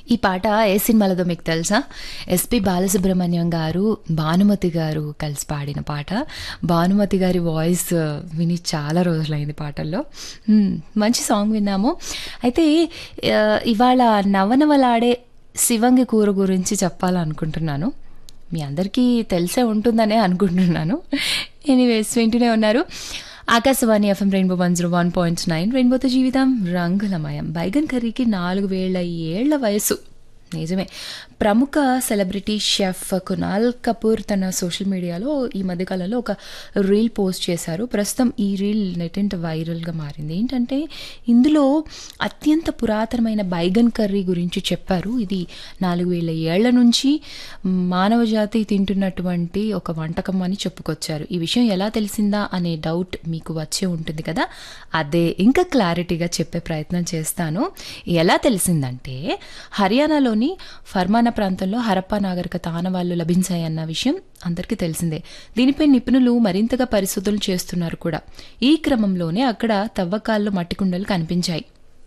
ఈ పాట ఏ సినిమాలదో మీకు తెలుసా ఎస్పి బాలసుబ్రహ్మణ్యం గారు భానుమతి గారు కలిసి పాడిన పాట భానుమతి గారి వాయిస్ విని చాలా రోజులైంది పాటల్లో మ్మ్, మంచి సాంగ్ విన్నాము అయితే ఆ, ఇవాళ నవనవలాడే శివంగి కూర గురించి చెప్పాలనుకుంటున్నాను మీ అందరికీ తెలిసే ఉంటుందనే అనుకుంటున్నాను ఎనీవేస్ వింటూనే ఉన్నారు ఆకాశవాణి FM Rainbow one zero one point nine రెయిన్బోతో జీవితం రంగులమయం బైగన్ కర్రీకి నాలుగు వేల ఏళ్ల వయసు నిజమే ప్రముఖ సెలబ్రిటీ షెఫ్ కునాల్ కపూర్ తన సోషల్ మీడియాలో ఈ మధ్యకాలంలో ఒక రీల్ పోస్ట్ చేశారు ప్రస్తుతం ఈ రీల్ నెటింట వైరల్గా మారింది ఏంటంటే ఇందులో అత్యంత పురాతనమైన బైగన్ కర్రీ గురించి చెప్పారు ఇది నాలుగు వేల ఏళ్ల నుంచి మానవ జాతి తింటున్నటువంటి ఒక వంటకం అని చెప్పుకొచ్చారు ఈ విషయం ఎలా తెలిసిందా అనే డౌట్ మీకు వచ్చే ఉంటుంది కదా అదే ఇంకా క్లారిటీగా చెప్పే ప్రయత్నం చేస్తాను ఎలా తెలిసిందంటే హర్యానాలోని ఫర్మానా ప్రాంతంలో హరప్పా నాగరికత ఆనవాళ్లు లభించాయన్న విషయం అందరికీ తెలిసిందే దీనిపై నిపుణులు మరింతగా పరిశోధనలు చేస్తున్నారు కూడా ఈ క్రమంలోనే అక్కడ తవ్వకాల్లో మట్టి కుండలు కనిపించాయి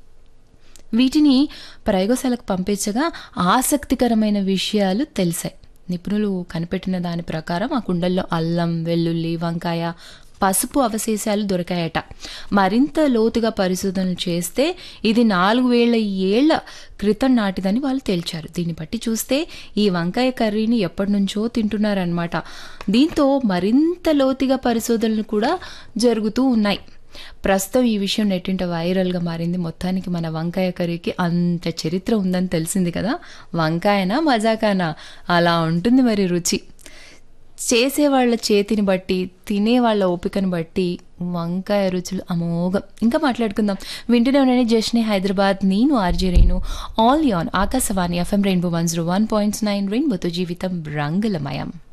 వీటిని ప్రయోగశాలకు పంపించగా ఆసక్తికరమైన విషయాలు తెలిసాయి నిపుణులు కనిపెట్టిన దాని ప్రకారం ఆ కుండల్లో అల్లం వెల్లుల్లి వంకాయ పసుపు అవశేషాలు దొరికాయట మరింత లోతుగా పరిశోధనలు చేస్తే ఇది నాలుగు వేల ఏళ్ల క్రితం నాటిదని వాళ్ళు తేల్చారు దీన్ని బట్టి చూస్తే ఈ వంకాయ కర్రీని ఎప్పటి నుంచో తింటున్నారనమాట దీంతో మరింత లోతుగా పరిశోధనలు కూడా జరుగుతూ ఉన్నాయి ప్రస్తుతం ఈ విషయం నెట్టింట వైరల్గా మారింది మొత్తానికి మన వంకాయ కర్రీకి అంత చరిత్ర ఉందని తెలిసింది కదా వంకాయనా మజాకానా అలా ఉంటుంది మరి రుచి చేసేవాళ్ళ చేతిని బట్టి తినేవాళ్ళ ఓపికను బట్టి వంకాయ రుచులు అమోఘం ఇంకా మాట్లాడుకుందాం వింటూనే ఉండండి జస్నే హైదరాబాద్ నేను ఆర్జే రేణు ఆల్ యాన్ ఆకాశవాణి FM Rainbow one zero one point nine రెయిన్బోతో జీవితం రంగులమయం